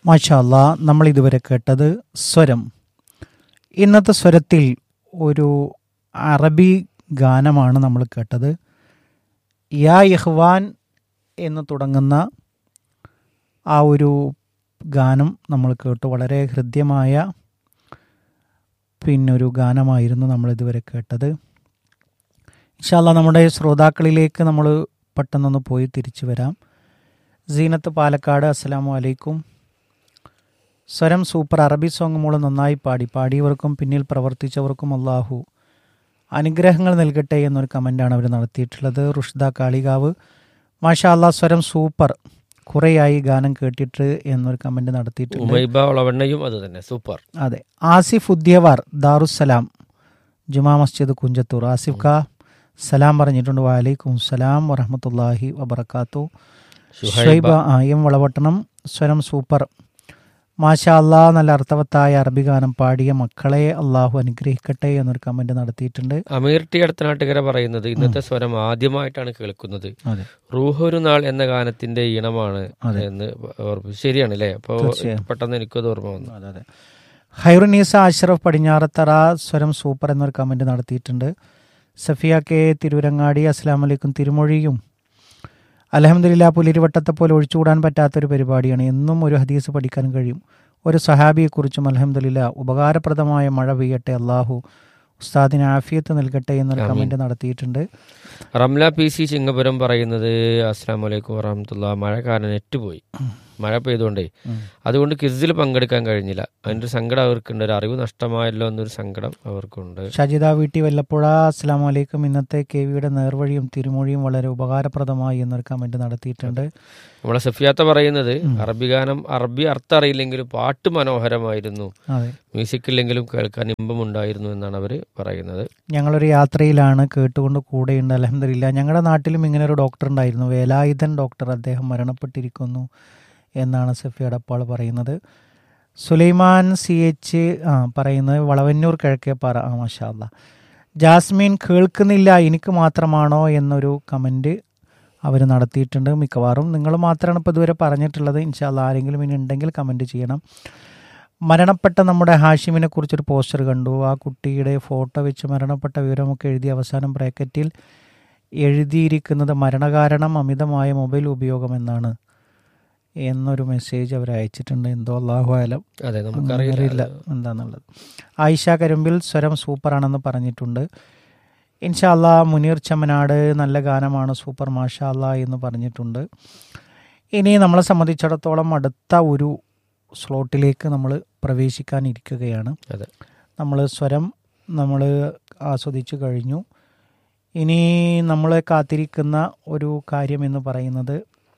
മാഷാല്ല നമ്മൾ ഇതുവരെ കേട്ടത് സ്വരം ഇന്നത്തെ സ്വരത്തിൽ ഒരു അറബി ഗാനമാണ് നമ്മൾ കേട്ടത് യാ യഹ്വാൻ എന്ന് തുടങ്ങുന്ന ആ ഒരു ഗാനം നമ്മൾ കേട്ടു വളരെ ഹൃദ്യമായ പിന്നൊരു ഗാനമായിരുന്നു നമ്മൾ ഇതുവരെ കേട്ടത് ഇൻഷാല്ല നമ്മുടെ ശ്രോതാക്കളിലേക്ക് നമ്മൾ പെട്ടെന്നൊന്ന് പോയി തിരിച്ചു വരാം സീനത്ത് പാലക്കാട് അസ്സലാമു അലൈക്കും സ്വരം സൂപ്പർ അറബി സോങ് മോള് നന്നായി പാടി പാടിയവർക്കും പിന്നിൽ പ്രവർത്തിച്ചവർക്കും അള്ളാഹു അനുഗ്രഹങ്ങൾ നൽകട്ടെ എന്നൊരു കമൻ്റാണ് അവർ നടത്തിയിട്ടുള്ളത് റുഷ്ദ കാളികാവ് മാഷാ അല്ലാ സ്വരം സൂപ്പർ കുറേയായി ഗാനം കേട്ടിട്ട് എന്നൊരു കമൻ്റ് നടത്തിയിട്ടുണ്ട് ഉമൈബ ഒളവണ്ണയും അത് തന്നെ സൂപ്പർ അതെ ആസിഫ് ഉദ്യവാർ ദാറുസലാം ജുമാ മസ്ജിദ് കുഞ്ചത്തൂർ ആസിഫ് ഖാ സലാം പറഞ്ഞിട്ടുണ്ട് വാലൈക്കും സലാം വറഹമത്തല്ലാഹി വബർക്കാത്തു ഷുഹൈബ ആ, എം വളവട്ടണം സ്വരം സൂപ്പർ മാഷാ അല്ലാ നല്ല അർത്ഥവത്തായ അറബി ഗാനം പാടിയ മക്കളെ അള്ളാഹു അനുഗ്രഹിക്കട്ടെ എന്നൊരു കമന്റ് നടത്തിയിട്ടുണ്ട് അമീർ ടി അടുത്തനാട്ടുകര പറയുന്നത് ഇന്നത്തെ സ്വരം ആദ്യമായിട്ടാണ് കേൾക്കുന്നത് അതെ റൂഹൊരു നാൾ എന്ന ഗാനത്തിന്റെ ഈണമാണ് അതെ. എന്ന് ഓർമ്മ ശരിയാണ് അല്ലേ അപ്പോൾ തീർച്ചയായും. പെട്ടെന്ന് എനിക്കത് ഓർമ്മ വന്നു അതെ അതെ ഹൈറുനീസ അഷ്റഫ് പടിഞ്ഞാറത്തറ സ്വരം സൂപ്പർ എന്നൊരു കമന്റ് നടത്തിയിട്ടുണ്ട് സഫിയ കെ തിരുവരങ്ങാടി അസ്ലാം വലൈക്കും തിരുമൊഴിയും അലഹമ്മദില്ല പുലിരുവട്ടത്തെ പോലെ ഒഴിച്ചുകൂടാൻ പറ്റാത്തൊരു പരിപാടിയാണ് എന്നും ഒരു ഹദീസ് പഠിക്കാൻ കഴിയും ഒരു സഹാബിയെക്കുറിച്ചും അലഹമ്മദില്ല ഉപകാരപ്രദമായ മഴ പെയ്യട്ടെ അള്ളാഹു ഉസ്താദിന് ആഫിയത്ത് നൽകട്ടെ എന്നൊരു കമന്റ് നടത്തിയിട്ടുണ്ട് റംല പി സി ചിങ്ങപുരം പറയുന്നത് അസ്സാം വലൈക്കും വറഹമത്തുള്ള മഴ കാരണം നെറ്റ് പോയി മഴ പെയ്തുകൊണ്ടേ ഉം. അതുകൊണ്ട് ക്വിസിൽ പങ്കെടുക്കാൻ കഴിഞ്ഞില്ല അതിന്റെ ഒരു സങ്കടം അവർക്കുണ്ട് ഒരു അറിവ് നഷ്ടമായല്ലോ എന്നൊരു സങ്കടം അവർക്കുണ്ട് ഷജിത വീട്ടി വല്ലപ്പുഴ അസ്സാം വലൈക്കും ഇന്നത്തെ കെ വിയുടെ നേർവഴിയും തിരുമൊഴിയും വളരെ ഉപകാരപ്രദമായി എന്നൊരു കമന്റ് നടത്തിയിട്ടുണ്ട് നമ്മളെ സഫിയാത്ത പറയുന്നത് അറബി ഗാനം അറബി അർത്ഥം അറിയില്ലെങ്കിലും പാട്ട് മനോഹരമായിരുന്നു അതെ മ്യൂസിക് ഇല്ലെങ്കിലും കേൾക്കാൻ ഇമ്പമുണ്ടായിരുന്നു എന്നാണ് അവർ പറയുന്നത് ഞങ്ങളൊരു യാത്രയിലാണ് കേട്ടുകൊണ്ട് കൂടെയുണ്ട് അലഹമില്ല ഞങ്ങളുടെ നാട്ടിലും ഇങ്ങനെ ഒരു ഡോക്ടർ ഉണ്ടായിരുന്നു വേലായുധൻ ഡോക്ടർ അദ്ദേഹം മരണപ്പെട്ടിരിക്കുന്നു എന്നാണ് സഫി അടപ്പാൾ പറയുന്നത് സുലൈമാൻ സി എച്ച് ആ പറയുന്നത് വളവന്നൂർ കിഴക്കേപ്പാറ ആ മാഷാ അല്ലാ ജാസ്മിൻ കേൾക്കുന്നില്ല എനിക്ക് മാത്രമാണോ എന്നൊരു കമൻറ്റ് അവർ നടത്തിയിട്ടുണ്ട് മിക്കവാറും നിങ്ങൾ മാത്രമാണ് ഇപ്പോൾ ഇതുവരെ പറഞ്ഞിട്ടുള്ളത് ഇൻഷാല്ല ആരെങ്കിലും ഇനി ഉണ്ടെങ്കിൽ കമൻറ്റ് ചെയ്യണം മരണപ്പെട്ട നമ്മുടെ ഹാഷിമിനെ കുറിച്ചൊരു പോസ്റ്റർ കണ്ടു ആ കുട്ടിയുടെ ഫോട്ടോ വെച്ച് മരണപ്പെട്ട വിവരമൊക്കെ എഴുതി അവസാനം ബ്രാക്കറ്റിൽ എഴുതിയിരിക്കുന്നത് മരണകാരണം അമിതമായ മൊബൈൽ ഉപയോഗം എന്നാണ് എന്നൊരു മെസ്സേജ് അവർ അയച്ചിട്ടുണ്ട് എന്തോ അള്ളാഹു ആലം അതെ നമുക്കറിയില്ല അറിയില്ല എന്താന്നുള്ളത് ആയിഷ കരുമ്പിൽ സ്വരം സൂപ്പറാണെന്ന് പറഞ്ഞിട്ടുണ്ട് ഇൻഷാല്ല മുനീർ ചമ്മനാട് നല്ല ഗാനമാണ് സൂപ്പർ മാഷാല്ല എന്ന് പറഞ്ഞിട്ടുണ്ട് ഇനി നമ്മളെ സംബന്ധിച്ചിടത്തോളം അടുത്ത ഒരു സ്ലോട്ടിലേക്ക് നമ്മൾ പ്രവേശിക്കാനിരിക്കുകയാണ് അതെ നമ്മൾ സ്വരം നമ്മൾ ആസ്വദിച്ചു കഴിഞ്ഞു ഇനി നമ്മളെ കാത്തിരിക്കുന്ന ഒരു കാര്യം എന്ന് പറയുന്നത്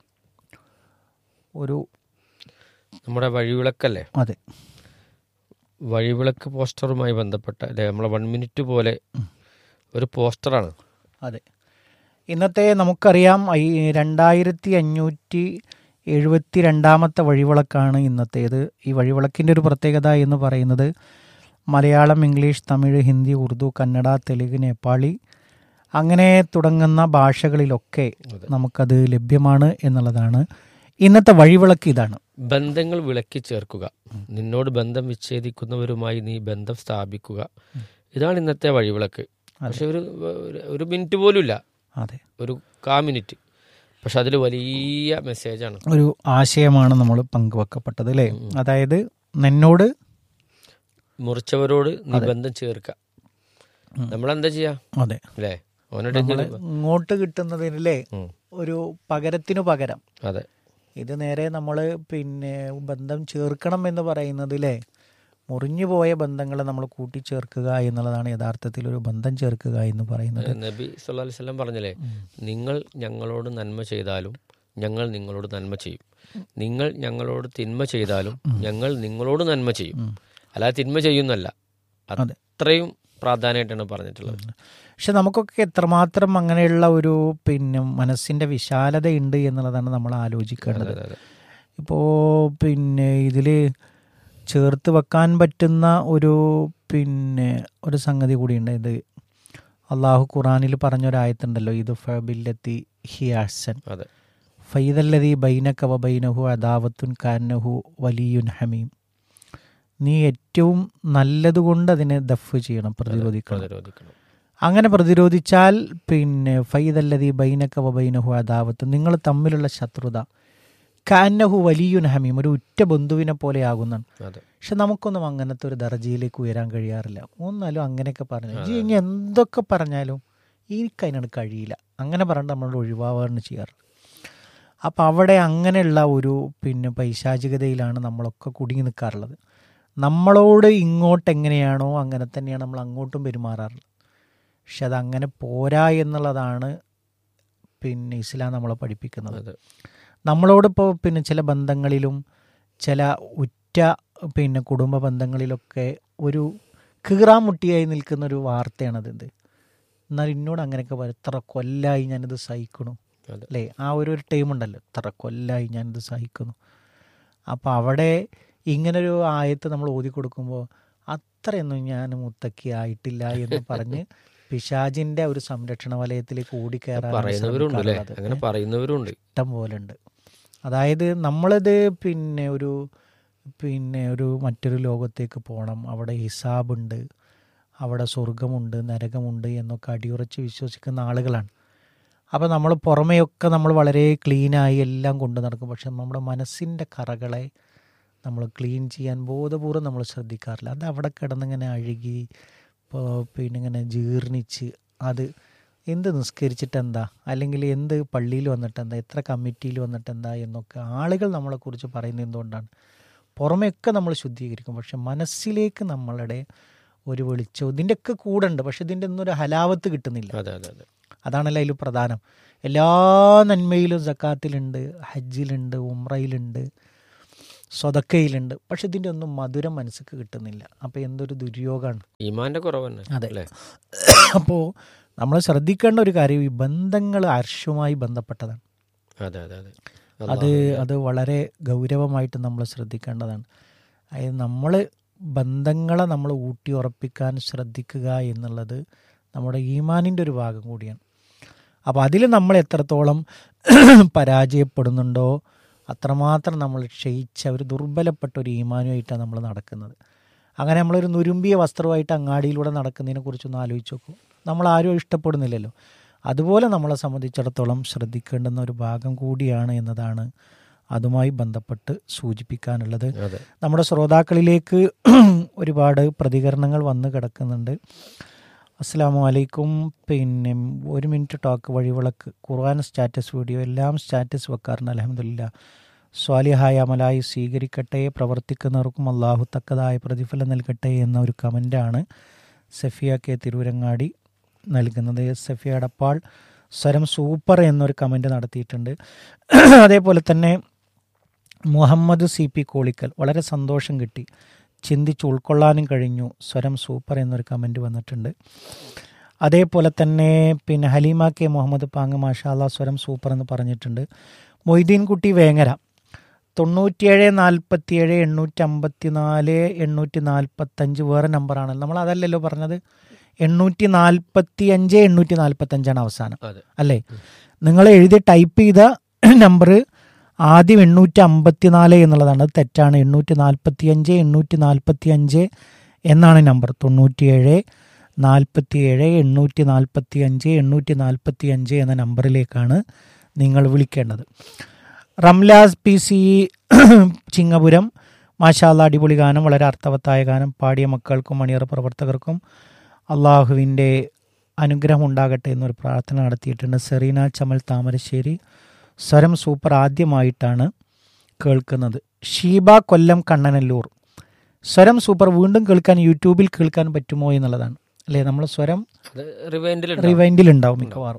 ഒരു നമ്മുടെ വഴിവിളക്കല്ലേ അതെ വഴിവിളക്ക് പോസ്റ്ററുമായി ബന്ധപ്പെട്ട അല്ലെ നമ്മളെ വൺ മിനിറ്റ് പോലെ ഒരു പോസ്റ്ററാണ് അതെ ഇന്നത്തെ നമുക്കറിയാം ഈ രണ്ടായിരത്തി അഞ്ഞൂറ്റി എഴുപത്തി രണ്ടാമത്തെ വഴിവിളക്കാണ് ഇന്നത്തേത് ഈ വഴിവിളക്കിൻ്റെ ഒരു പ്രത്യേകത എന്ന് പറയുന്നത് മലയാളം ഇംഗ്ലീഷ് തമിഴ് ഹിന്ദി ഉറുദു കന്നഡ തെലുങ്ക് നേപ്പാളി അങ്ങനെ തുടങ്ങുന്ന ഭാഷകളിലൊക്കെ അതെ. നമുക്കത് ലഭ്യമാണ് എന്നുള്ളതാണ് ഇന്നത്തെ വഴിവിളക്ക് ഇതാണ് ബന്ധങ്ങൾ വിളക്കി ചേർക്കുക നിന്നോട് ബന്ധം വിച്ഛേദിക്കുന്നവരുമായി നീ ബന്ധം സ്ഥാപിക്കുക ഇതാണ് ഇന്നത്തെ വഴിവിളക്ക് പക്ഷെ ഒരു ഒരു- ഒരു മിനിറ്റ് പോലും ഇല്ല അതെ ഒരു കാ മിനിറ്റ് പക്ഷെ അതിൽ വലിയ മെസ്സേജാണ് ഒരു ആശയമാണ് നമ്മൾ പങ്കുവെക്കപ്പെട്ടത് അല്ലേ അതായത് നിന്നോട് മുറിച്ചവരോട് നീ ബന്ധം ചേർക്ക നമ്മളെന്താ ചെയ്യാ അതെ അല്ലേ ഓനോട് നമ്മള് ഇങ്ങോട്ട് കിട്ടുന്നതിനല്ലേ ഉം. ഒരു പകരത്തിനു പകരം അതെ ഇത് നേരെ നമ്മൾ പിന്നെ ബന്ധം ചേർക്കണം എന്ന് പറയുന്നതിലെ മുറിഞ്ഞു പോയ ബന്ധങ്ങളെ നമ്മൾ കൂട്ടിച്ചേർക്കുക എന്നുള്ളതാണ് യഥാർത്ഥത്തിൽ ഒരു ബന്ധം ചേർക്കുക എന്ന് പറയുന്നത് നബി സല്ലല്ലാഹു അലൈഹി വസല്ലം പറഞ്ഞില്ലേ നിങ്ങൾ ഞങ്ങളോട് നന്മ ചെയ്താലും ഞങ്ങൾ നിങ്ങളോട് നന്മ ചെയ്യും നിങ്ങൾ ഞങ്ങളോട് തിന്മ ചെയ്താലും ഞങ്ങൾ നിങ്ങളോട് നന്മ ചെയ്യും അല്ലാതെ തിന്മ ചെയ്യുന്നല്ല അത്രയും പ്രാധാന്യമായിട്ടാണ് പറഞ്ഞിട്ടുള്ളത് പക്ഷെ നമുക്കൊക്കെ എത്രമാത്രം അങ്ങനെയുള്ള ഒരു പിന്നെ മനസ്സിൻ്റെ വിശാലതയുണ്ട് എന്നുള്ളതാണ് നമ്മൾ ആലോചിക്കേണ്ടത് അതെ, അതെ. ഇപ്പോൾ പിന്നെ ഇതിൽ ചേർത്ത് വെക്കാൻ പറ്റുന്ന ഒരു പിന്നെ ഒരു സംഗതി കൂടിയുണ്ട് ഇത് അള്ളാഹു ഖുറാനിൽ പറഞ്ഞൊരായത്തുണ്ടല്ലോ ഇത് ഫബില്ലത്തി ഹിയാസൻ അതെ ഫൈദല്ലതി ബൈനക വ ബൈനഹു അദാവത്തുൻ കാന്നഹു വലിയുൻ ഹമീം നീ ഏറ്റവും നല്ലതുകൊണ്ട് അതിനെ ദഫ് ചെയ്യണം പ്രതിരോധിക്കണം പ്രതിരോധിക്കണം അങ്ങനെ പ്രതിരോധിച്ചാൽ പിന്നെ ഫൈദല്ലതി ബൈനക വ ബൈനഹു അദാവത്ത് നിങ്ങൾ തമ്മിലുള്ള ശത്രുത കാന്നഹു വലിയുൻ ഹമീം ഒരു ഉറ്റ ബന്ധുവിനെ പോലെ ആകുന്നതാണ് അതെ പക്ഷെ നമുക്കൊന്നും അങ്ങനത്തെ ഒരു ദർജയിലേക്ക് ഉയരാൻ കഴിയാറില്ല ഒന്നാലും അങ്ങനെയൊക്കെ പറഞ്ഞു ജി ഇനി എന്തൊക്കെ പറഞ്ഞാലും എനിക്ക് അതിനോട് കഴിയില്ല അങ്ങനെ പറഞ്ഞിട്ട് നമ്മളോട് ഒഴിവാവാണ് ചെയ്യാറ് അപ്പം അവിടെ അങ്ങനെയുള്ള ഒരു പിന്നെ പൈശാചികതയിലാണ് നമ്മളൊക്കെ കുടുങ്ങി നിൽക്കാറുള്ളത് നമ്മളോട് ഇങ്ങോട്ട് എങ്ങനെയാണോ അങ്ങനെ തന്നെയാണ് നമ്മൾ അങ്ങോട്ടും പെരുമാറാറുള്ളത് പക്ഷെ അത് അങ്ങനെ പോരാ എന്നുള്ളതാണ് പിന്നെ ഇസ്ലാം നമ്മളെ പഠിപ്പിക്കുന്നത് അതെ നമ്മളോടിപ്പോൾ പിന്നെ ചില ബന്ധങ്ങളിലും ചില ഉറ്റ പിന്നെ കുടുംബ ബന്ധങ്ങളിലൊക്കെ ഒരു കീറാമുട്ടിയായി നിൽക്കുന്ന ഒരു വാർത്തയാണത് ഇത് എന്നാൽ എന്നോട് അങ്ങനെയൊക്കെ പറയും ഇത്ര കൊല്ലായി ഞാനിത് സഹിക്കണു അതെ അല്ലേ ആ ഒരു ഒരു ടൈം ഉണ്ടല്ലോ ഇത്ര കൊല്ലായി ഞാനിത് സഹിക്കുന്നു അപ്പോൾ അവിടെ ഇങ്ങനൊരു ആയത്ത് നമ്മൾ ഓതി കൊടുക്കുമ്പോൾ അത്രയൊന്നും ഞാൻ മുത്തക്കി ആയിട്ടില്ല എന്ന് പറഞ്ഞ് പിശാജിന്റെ ഒരു സംരക്ഷണ വലയത്തിലേക്ക് ഓടിക്കയറാൻ പറയുന്നവരുണ്ട് അല്ലേ അങ്ങനെ പറയുന്നവരുണ്ട് ഇഷ്ടം പോലെ ഉണ്ട് അതായത് നമ്മളിത് പിന്നെ ഒരു പിന്നെ ഒരു മറ്റൊരു ലോകത്തേക്ക് പോകണം അവിടെ ഹിസാബുണ്ട് അവിടെ സ്വർഗമുണ്ട് നരകമുണ്ട് എന്നൊക്കെ അടിയുറച്ച് വിശ്വസിക്കുന്ന ആളുകളാണ് അപ്പോൾ നമ്മൾ പുറമെയൊക്കെ നമ്മൾ വളരെ ക്ലീനായി എല്ലാം കൊണ്ടു നടക്കും പക്ഷെ നമ്മുടെ മനസ്സിൻ്റെ കറകളെ നമ്മൾ ക്ലീൻ ചെയ്യാൻ ബോധപൂർവ്വം നമ്മൾ ശ്രദ്ധിക്കാറില്ല അത് അവിടെ കിടന്നിങ്ങനെ അഴുകി ഇപ്പോൾ പിന്നെ ഇങ്ങനെ ജീർണിച്ച് അത് എന്ത് നിസ്കരിച്ചിട്ട് എന്താ അല്ലെങ്കിൽ എന്ത് പള്ളിയിൽ വന്നിട്ട് എന്താ എത്ര കമ്മിറ്റിയിൽ വന്നിട്ട് എന്താ എന്നൊക്കെ ആളുകൾ നമ്മളെക്കുറിച്ച് പറയുന്നത് എന്തുകൊണ്ടാണ് പുറമെയൊക്കെ നമ്മൾ ശുദ്ധീകരിക്കും പക്ഷെ മനസ്സിലേക്ക് നമ്മളുടെ ഒരു വെളിച്ചം ഇതിൻ്റെയൊക്കെ കൂടെ ഉണ്ട് പക്ഷെ ഇതിൻ്റെ ഒന്നും ഒരു ഹലാവത്ത് കിട്ടുന്നില്ല അതെ അതെ അതെ അതാണല്ലോ അതിൽ പ്രധാനം എല്ലാ നന്മയിലും സക്കാത്തിലുണ്ട് ഹജ്ജിലുണ്ട് ഉമ്രയിലുണ്ട് സ്വതക്കയിലുണ്ട് പക്ഷെ ഇതിൻ്റെ ഒന്നും മധുരം മനസ്സിക്ക് കിട്ടുന്നില്ല അപ്പോൾ എന്തൊരു ദുര്യോഗമാണ് ഈമാന്റെ കുറവ് തന്നെ അതെ. അല്ലേ അപ്പോൾ നമ്മൾ ശ്രദ്ധിക്കേണ്ട ഒരു കാര്യം ഈ ബന്ധങ്ങൾ അർഷുമായി ബന്ധപ്പെട്ടതാണ് അതെ അതെ അതെ അത് അത് വളരെ ഗൗരവമായിട്ട് നമ്മൾ ശ്രദ്ധിക്കേണ്ടതാണ് അതായത് നമ്മൾ ബന്ധങ്ങളെ നമ്മൾ ഊട്ടി ഉറപ്പിക്കാൻ ശ്രദ്ധിക്കുക എന്നുള്ളത് നമ്മുടെ ഈമാനിൻ്റെ ഒരു ഭാഗം കൂടിയാണ് അപ്പോൾ അതിൽ നമ്മൾ എത്രത്തോളം പരാജയപ്പെടുന്നുണ്ടോ അത്രമാത്രം നമ്മൾ ക്ഷയിച്ച ഒരു ദുർബലപ്പെട്ട ഒരു ഈമാനുമായിട്ടാണ് നമ്മൾ നടക്കുന്നത് അങ്ങനെ നമ്മളൊരു നുരുമ്പിയ വസ്ത്രമായിട്ട് അങ്ങാടിയിലൂടെ നടക്കുന്നതിനെ കുറിച്ചൊന്ന് ആലോചിച്ച് നോക്കൂ നമ്മൾ ആരും ഇഷ്ടപ്പെടുന്നില്ലല്ലോ അതുപോലെ നമ്മളെ സംബന്ധിച്ചിടത്തോളം ശ്രദ്ധിക്കേണ്ടുന്ന ഒരു ഭാഗം കൂടിയാണ് എന്നതാണ് അതുമായി ബന്ധപ്പെട്ട് സൂചിപ്പിക്കാനുള്ളത് അതെ നമ്മുടെ ശ്രോതാക്കളിലേക്ക് ഒരുപാട് പ്രതികരണങ്ങൾ വന്ന് കിടക്കുന്നുണ്ട് അസ്സാം വലൈക്കും പിന്നെ ഒരു മിനിറ്റ് ടോക്ക് വഴിവിളക്ക് ഖുർആൻ സ്റ്റാറ്റസ് വീഡിയോ എല്ലാം സ്റ്റാറ്റസ് വെക്കാറുണ്ട് അലഹമില്ല സ്വാലിഹായ അമലായി സ്വീകരിക്കട്ടെ പ്രവർത്തിക്കുന്നവർക്കും അള്ളാഹു തക്കതായ പ്രതിഫലം നൽകട്ടെ എന്ന ഒരു കമൻ്റാണ് സഫിയ കെ തിരൂരങ്ങാടി നൽകുന്നത് സഫിയ അടപ്പാൾ സ്വരം സൂപ്പർ എന്നൊരു കമൻറ്റ് നടത്തിയിട്ടുണ്ട് അതേപോലെ തന്നെ മുഹമ്മദ് സി പി കോളിക്കൽ വളരെ സന്തോഷം കിട്ടി ചിന്തിച്ച് ഉൾക്കൊള്ളാനും കഴിഞ്ഞു സ്വരം സൂപ്പർ എന്നൊരു കമൻറ്റ് വന്നിട്ടുണ്ട് അതേപോലെ തന്നെ പിന്നെ ഹലീമ കെ മുഹമ്മദ് പാങ് മാഷാല്ല സ്വരം സൂപ്പർ എന്ന് പറഞ്ഞിട്ടുണ്ട് മൊയ്തീൻ കുട്ടി വേങ്ങര തൊണ്ണൂറ്റിയേഴ് നാൽപ്പത്തിയേഴ് എണ്ണൂറ്റി അമ്പത്തി നാല് എണ്ണൂറ്റി നാൽപ്പത്തഞ്ച് വേറെ നമ്പറാണ് നമ്മൾ അതല്ലല്ലോ പറഞ്ഞത് എണ്ണൂറ്റി നാൽപ്പത്തി അഞ്ച് എണ്ണൂറ്റി നാൽപ്പത്തഞ്ചാണ് അവസാനം അതെ അല്ലേ നിങ്ങൾ എഴുതി ടൈപ്പ് ചെയ്ത നമ്പർ ആദ്യം എണ്ണൂറ്റി അമ്പത്തി നാല് എന്നുള്ളതാണ് അത് തെറ്റാണ് എണ്ണൂറ്റി നാൽപ്പത്തി അഞ്ച് എണ്ണൂറ്റി നാൽപ്പത്തി അഞ്ച് എന്നാണ് നമ്പർ തൊണ്ണൂറ്റിയേഴ് നാൽപ്പത്തിയേഴ് എണ്ണൂറ്റി നാൽപ്പത്തി അഞ്ച് എണ്ണൂറ്റി നാൽപ്പത്തി അഞ്ച് എന്ന നമ്പറിലേക്കാണ് നിങ്ങൾ വിളിക്കേണ്ടത് റംലാസ് പി സി ചിങ്ങപുരം മാഷാല്ല അടിപൊളി ഗാനം വളരെ അർത്ഥവത്തായ ഗാനം പാടിയ മക്കൾക്കും മണിയറ പ്രവർത്തകർക്കും അള്ളാഹുവിൻ്റെ അനുഗ്രഹം ഉണ്ടാകട്ടെ എന്നൊരു പ്രാർത്ഥന നടത്തിയിട്ടുണ്ട് സെറീന ചമൽ താമരശ്ശേരി സ്വരം സൂപ്പർ ആദ്യമായിട്ടാണ് കേൾക്കുന്നത് ഷീബ കൊല്ലം കണ്ണനല്ലൂർ സ്വരം സൂപ്പർ വീണ്ടും കേൾക്കാൻ യൂട്യൂബിൽ കേൾക്കാൻ പറ്റുമോ എന്നുള്ളതാണ് അല്ലേ നമ്മൾ സ്വരം അത് റിവൈൻഡിൽ റിവൈൻഡിൽ ഉണ്ടാവും മിക്കവാറും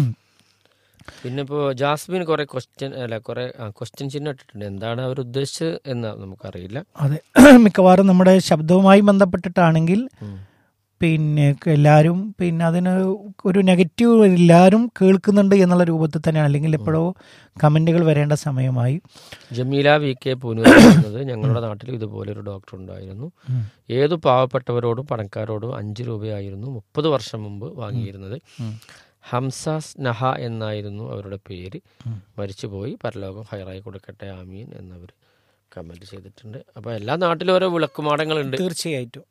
പിന്നെ ഇപ്പോൾ ജാസ്മിൻ കുറെ ക്വസ്റ്റ്യൻ അല്ല കുറെ ക്വസ്റ്റ്യൻ ചിഹ്നം ഇട്ടിട്ടുണ്ട് എന്താണ് അവർ ഉദ്ദേശിച്ചത് എന്ന് നമുക്കറിയില്ല അതെ മിക്കവാറും നമ്മുടെ ശബ്ദവുമായി ബന്ധപ്പെട്ടിട്ടാണെങ്കിൽ ഉം. പിന്നെ എല്ലാവരും പിന്നെ അതിന് ഒരു നെഗറ്റീവ് എല്ലാവരും കേൾക്കുന്നുണ്ട് എന്നുള്ള രൂപത്തിൽ തന്നെയാണ് അല്ലെങ്കിൽ എപ്പോഴോ കമൻറ്റുകൾ വരേണ്ട സമയമായി ജമീല വി കെ പൂനൂർ പറയുന്നത് ഞങ്ങളുടെ നാട്ടിൽ ഇതുപോലെ ഒരു ഡോക്ടർ ഉണ്ടായിരുന്നു ഉം. ഏതു പാവപ്പെട്ടവരോടും പണക്കാരോടും അഞ്ച് രൂപയായിരുന്നു മുപ്പത് വർഷം മുമ്പ് വാങ്ങിയിരുന്നത് ഉം. ഹംസാസ് നഹ എന്നായിരുന്നു അവരുടെ പേര് മരിച്ചുപോയി പരലോകം ഹൈറായി കൊടുക്കട്ടെ ആമീൻ എന്നവർ കമൻറ്റ് ചെയ്തിട്ടുണ്ട് അപ്പോൾ എല്ലാ നാട്ടിലും ഓരോ വിളക്കുമാടങ്ങളുണ്ട് തീർച്ചയായിട്ടും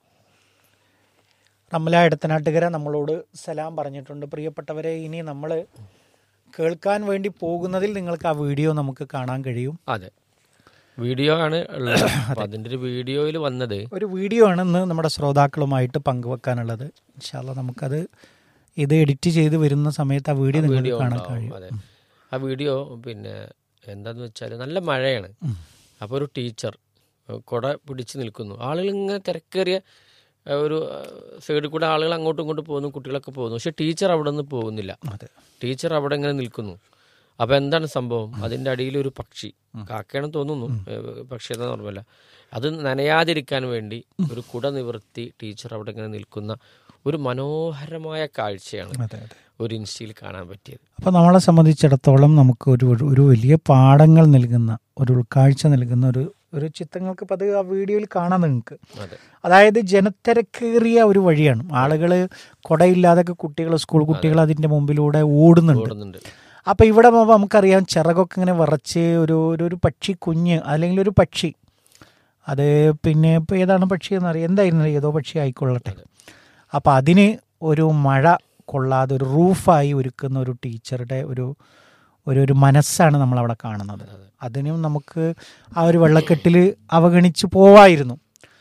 റമല എടത്തനാട്ടുകര നമ്മളോട് സലാം പറഞ്ഞിട്ടുണ്ട് പ്രിയപ്പെട്ടവരെ ഇനി നമ്മൾ കേൾക്കാൻ വേണ്ടി പോകുന്നതിൽ നിങ്ങൾക്ക് ആ വീഡിയോ നമുക്ക് കാണാൻ കഴിയും അതെ വീഡിയോ ആണ് ഉള്ളത് അപ്പോൾ അതിൻ്റെ ഒരു വീഡിയോയിൽ വന്നത് ഒരു വീഡിയോ ആണ് ഇന്ന് നമ്മുടെ ശ്രോതാക്കളുമായിട്ട് പങ്കുവെക്കാനുള്ളത് ഇൻഷാല്ല നമുക്കത് ഇത് എഡിറ്റ് ചെയ്ത് വരുന്ന സമയത്ത് ആ വീഡിയോ നിങ്ങൾക്ക് വീഡിയോ കാണാൻ ഉണ്ടാവും കഴിയും അതെ ആ വീഡിയോ പിന്നെ എന്താന്ന് വെച്ചാൽ നല്ല മഴയാണ് അപ്പോൾ ഒരു ടീച്ചർ കുട പിടിച്ച് നിൽക്കുന്നു ആളുകൾ ഇങ്ങനെ തിരക്കേറിയ ഏഹ്, ഒരു സൈഡിൽ കൂടെ ആളുകൾ അങ്ങോട്ടും ഇങ്ങോട്ടും പോകുന്നു കുട്ടികളൊക്കെ പോകുന്നു പക്ഷെ ടീച്ചർ അവിടെ നിന്ന് പോകുന്നില്ല അതെ ടീച്ചർ അവിടെ ഇങ്ങനെ നിൽക്കുന്നു അപ്പോൾ എന്താണ് സംഭവം അതിൻ്റെ അടിയിൽ ഒരു പക്ഷി കാക്കയാണെന്ന് തോന്നുന്നു ഏഹ്, പക്ഷി എന്താ ഓർമ്മയില്ല അത് നനയാതിരിക്കാൻ വേണ്ടി ഒരു കുട നിവർത്തി ടീച്ചർ അവിടെ ഇങ്ങനെ നിൽക്കുന്ന ഒരു മനോഹരമായ കാഴ്ചയാണ് അതെ അതെ ഒരു ഇൻസ്റ്റയിൽ കാണാൻ പറ്റിയത് അപ്പോൾ നമ്മളെ സംബന്ധിച്ചിടത്തോളം നമുക്ക് ഒരു ഒരു- ഒരു വലിയ പാഠങ്ങൾ നൽകുന്ന ഒരു ഉൾക്കാഴ്ച നൽകുന്ന ഒരു ഒരു ചിത്രങ്ങൾക്ക് ഇപ്പം അത് ആ വീഡിയോയിൽ കാണാം നിങ്ങൾക്ക് അതെ അതായത് ജനത്തിരക്കേറിയ ഒരു വഴിയാണ് ആളുകൾ കുടയില്ലാതൊക്കെ കുട്ടികൾ സ്കൂൾ കുട്ടികൾ അതിൻ്റെ മുമ്പിലൂടെ ഓടുന്നുണ്ട് ഓടുന്നുണ്ട് അപ്പോൾ ഇവിടെ പോകുമ്പോൾ നമുക്കറിയാം ചിറകൊക്കെ ഇങ്ങനെ വിറച്ച് ഒരു ഒരു ഒരു പക്ഷി കുഞ്ഞ് അല്ലെങ്കിൽ ഒരു പക്ഷി അത് പിന്നെ ഇപ്പോൾ ഏതാണ് പക്ഷി എന്നറിയാം എന്തായിരുന്നു ഏതോ പക്ഷി ആയിക്കൊള്ളട്ടെ അപ്പോൾ അതിന് ഒരു മഴ കൊള്ളാതെ ഒരു റൂഫായി ഒരുക്കുന്ന ഒരു ടീച്ചറുടെ ഒരു ഒരു ഒരു മനസ്സാണ് നമ്മളവിടെ കാണുന്നത് അതിനും നമുക്ക് ആ ഒരു വെള്ളക്കെട്ടിൽ അവഗണിച്ച് പോവായിരുന്നു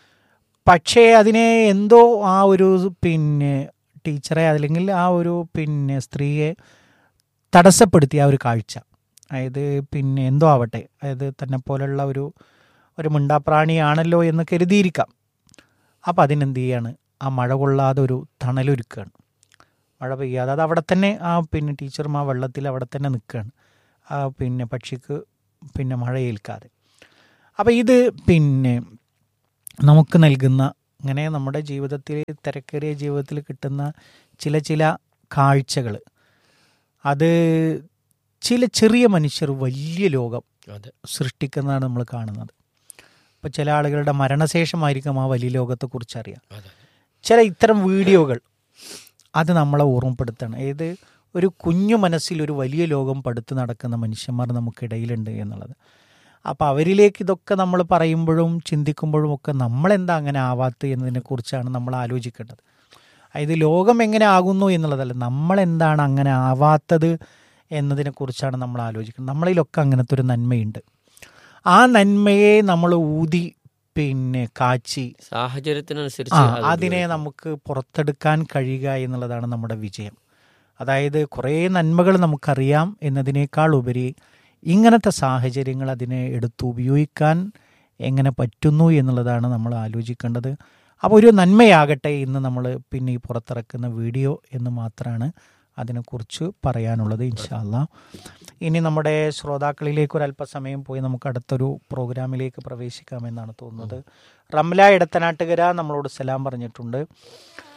പക്ഷേ അതിനെ എന്തോ ആ ഒരു പിന്നെ ടീച്ചറെ അല്ലെങ്കിൽ ആ ഒരു പിന്നെ സ്ത്രീയെ തടസ്സപ്പെടുത്തിയ ആ ഒരു കാഴ്ച അതായത് പിന്നെ എന്തോ ആവട്ടെ അതായത് തന്നെ പോലുള്ള ഒരു ഒരു മിണ്ടാപ്രാണിയാണല്ലോ എന്ന് കരുതിയിരിക്കാം അപ്പം അതിനെന്ത് ചെയ്യാണ് ആ മഴ കൊള്ളാതെ ഒരു തണലൊരുക്കുകയാണ് മഴ പെയ്യാതെ അത് അവിടെ തന്നെ ആ പിന്നെ ടീച്ചറും ആ വെള്ളത്തിൽ അവിടെ തന്നെ നിൽക്കുകയാണ് ആ പിന്നെ പക്ഷിക്ക് പിന്നെ മഴ ഏൽക്കാതെ അപ്പോൾ ഇത് പിന്നെ നമുക്ക് നൽകുന്ന ഇങ്ങനെ നമ്മുടെ ജീവിതത്തിൽ തിരക്കേറിയ ജീവിതത്തിൽ കിട്ടുന്ന ചില ചില കാഴ്ചകൾ അത് ചില ചെറിയ മനുഷ്യർ വലിയ ലോകം അതെ സൃഷ്ടിക്കുന്നതാണ് നമ്മൾ കാണുന്നത് ഇപ്പോൾ ചില ആളുകളുടെ മരണശേഷമായിരിക്കും ആ വലിയ ലോകത്തെക്കുറിച്ച് അറിയാം അതെ ചില ഇത്തരം വീഡിയോകൾ അത് നമ്മളെ ഓർമ്മപ്പെടുത്തണം ഏത് ഒരു കുഞ്ഞു മനസ്സിൽ ഒരു വലിയ ലോകം പടുത്ത് നടക്കുന്ന മനുഷ്യന്മാർ നമുക്കിടയിലുണ്ട് എന്നുള്ളത് അപ്പോൾ അവരിലേക്ക് ഇതൊക്കെ നമ്മൾ പറയുമ്പോഴും ചിന്തിക്കുമ്പോഴും ഒക്കെ നമ്മളെന്താ അങ്ങനെ ആവാത്ത് എന്നതിനെക്കുറിച്ചാണ് നമ്മൾ ആലോചിക്കേണ്ടത് അതായത് ലോകം എങ്ങനെ ആകുന്നു എന്നുള്ളതല്ല നമ്മളെന്താണ് അങ്ങനെ ആവാത്തത് എന്നതിനെക്കുറിച്ചാണ് നമ്മൾ ആലോചിക്കുന്നത് നമ്മളിലൊക്കെ അങ്ങനത്തെ ഒരു നന്മയുണ്ട് ആ നന്മയെ നമ്മൾ ഊതി പിന്നെ കാച്ചി ആ സാഹചര്യത്തിനനുസരിച്ച് അത് അതിനെ നമുക്ക് പുറത്തെടുക്കാൻ കഴിയുക എന്നുള്ളതാണ് നമ്മുടെ വിജയം അതായത് കുറേ നന്മകൾ നമുക്കറിയാം എന്നതിനേക്കാൾ ഉപരി ഇങ്ങനത്തെ സാഹചര്യങ്ങൾ അതിനെ എടുത്ത് ഉപയോഗിക്കാൻ എങ്ങനെ പറ്റുന്നു എന്നുള്ളതാണ് നമ്മൾ ആലോചിക്കേണ്ടത് അപ്പോൾ ഒരു നന്മയാകട്ടെ ഇന്ന് നമ്മൾ പിന്നെ ഈ പുറത്തിറക്കുന്ന വീഡിയോ എന്ന് മാത്രമാണ് അതിനെക്കുറിച്ച് പറയാനുള്ളത് ഇൻഷാല്ല ഇനി നമ്മുടെ ശ്രോതാക്കളിലേക്ക് ഒരു അല്പസമയം പോയി നമുക്ക് അടുത്തൊരു പ്രോഗ്രാമിലേക്ക് പ്രവേശിക്കാമെന്നാണ് തോന്നുന്നത് റംല ഇടത്തനാട്ടുകര നമ്മളോട് സലാം പറഞ്ഞിട്ടുണ്ട്